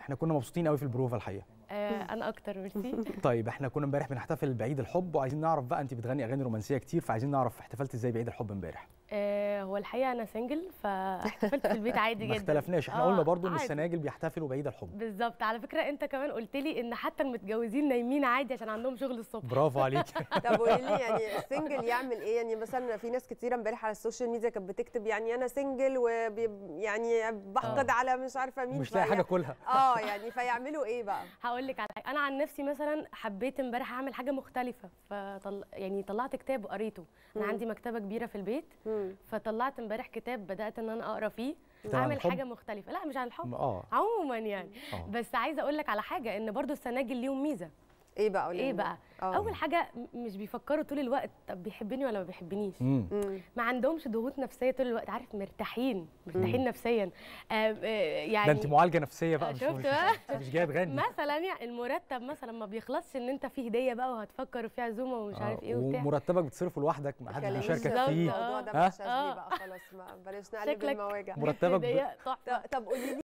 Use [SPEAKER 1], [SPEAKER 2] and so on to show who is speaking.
[SPEAKER 1] احنا كنا مبسوطين قوي في البروفا الحقيقه
[SPEAKER 2] آه انا اكتر ميرسي
[SPEAKER 1] طيب احنا كنا امبارح بنحتفل بعيد الحب وعايزين نعرف بقى انت بتغني اغاني رومانسيه كتير فعايزين نعرف احتفلت ازاي بعيد الحب امبارح
[SPEAKER 2] آه هو الحقيقه انا سنجل فاحتفلت في البيت عادي
[SPEAKER 1] ما
[SPEAKER 2] جدا
[SPEAKER 1] اختلفناش احنا
[SPEAKER 2] آه،
[SPEAKER 1] قلنا برضو ان
[SPEAKER 2] عادي.
[SPEAKER 1] السناجل بيحتفلوا بعيد الحب
[SPEAKER 2] بالظبط على فكره انت كمان قلت لي ان حتى المتجوزين نايمين عادي عشان عندهم شغل الصبح
[SPEAKER 1] برافو عليك
[SPEAKER 3] طب قولي لي يعني السنجل يعمل ايه يعني مثلا في ناس كتيره امبارح على السوشيال ميديا كانت بتكتب يعني انا سنجل ويعني بحقد
[SPEAKER 1] آه.
[SPEAKER 3] على مش عارفه مين
[SPEAKER 1] مش لاقي
[SPEAKER 3] فيع-
[SPEAKER 1] حاجه كلها
[SPEAKER 3] اه يعني فيعملوا ايه بقى
[SPEAKER 2] هقول لك على حاجه انا عن نفسي مثلا حبيت امبارح اعمل حاجه مختلفه فطل... يعني طلعت كتاب وقريته انا
[SPEAKER 3] مم.
[SPEAKER 2] عندي مكتبه كبيره في البيت
[SPEAKER 3] مم.
[SPEAKER 2] فطلعت امبارح كتاب بدات ان انا اقرا فيه
[SPEAKER 1] كتاب عن
[SPEAKER 2] اعمل
[SPEAKER 1] الحب؟
[SPEAKER 2] حاجه مختلفه لا مش عن الحب
[SPEAKER 1] اه
[SPEAKER 2] عموما يعني
[SPEAKER 1] اه
[SPEAKER 2] بس عايزه اقول لك على حاجه ان برضو السناجل ليهم ميزه
[SPEAKER 3] ايه بقى قولي
[SPEAKER 2] ايه
[SPEAKER 3] لنا.
[SPEAKER 2] بقى
[SPEAKER 3] آه.
[SPEAKER 2] اول حاجه م- مش بيفكروا طول الوقت طب بيحبني ولا ما بيحبنيش
[SPEAKER 1] امم
[SPEAKER 3] مم.
[SPEAKER 2] ما عندهمش ضغوط نفسيه طول الوقت عارف مرتاحين مرتاحين نفسيا آه آه يعني
[SPEAKER 1] ده انت معالجه نفسيه بقى مش
[SPEAKER 2] شفت
[SPEAKER 1] مش,
[SPEAKER 2] بقى؟
[SPEAKER 1] مش, مش جايه تغني
[SPEAKER 2] مثلا يعني المرتب مثلا ما بيخلصش ان انت في هديه بقى وهتفكر وفي عزومه ومش عارف ايه وبتاع
[SPEAKER 1] ومرتبك بتصرفه لوحدك ما حدش
[SPEAKER 3] كلميني
[SPEAKER 1] بيشاركك
[SPEAKER 3] بقى في
[SPEAKER 1] فيه
[SPEAKER 3] الموضوع ده
[SPEAKER 1] ها؟
[SPEAKER 3] مش
[SPEAKER 2] آه.
[SPEAKER 3] بقى خلاص ما بلاش نقلب
[SPEAKER 2] شكلك
[SPEAKER 3] المواجع
[SPEAKER 1] مرتبك ب-
[SPEAKER 2] هديه تحفه
[SPEAKER 3] طب قولي لي